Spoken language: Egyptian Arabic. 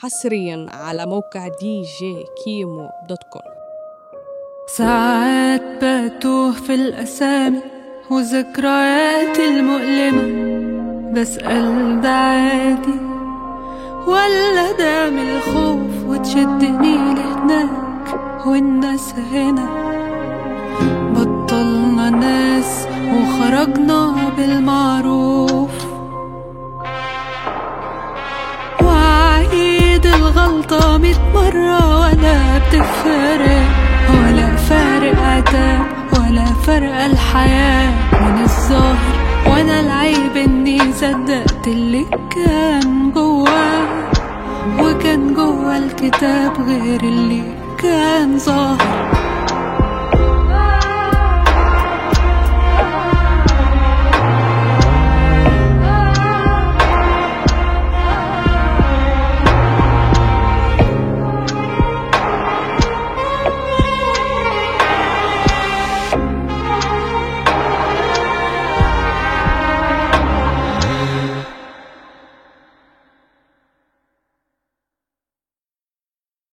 حصريا على موقع دي جي كيمو دوت كوم ساعات بتوه في الأسامي وذكرياتي المؤلمة بسأل ده عادي ولا ده من الخوف وتشدني لهناك والناس هنا بطلنا ناس وخرجنا بالمعروف وعيد الغلطة ميت مرة ولا بتفرق ولا فارق عتاب ولا فرق الحياة من الظاهر وانا العيب اني صدقت اللي كان جواه وكان جوا الكتاب غير اللي كان ظاهر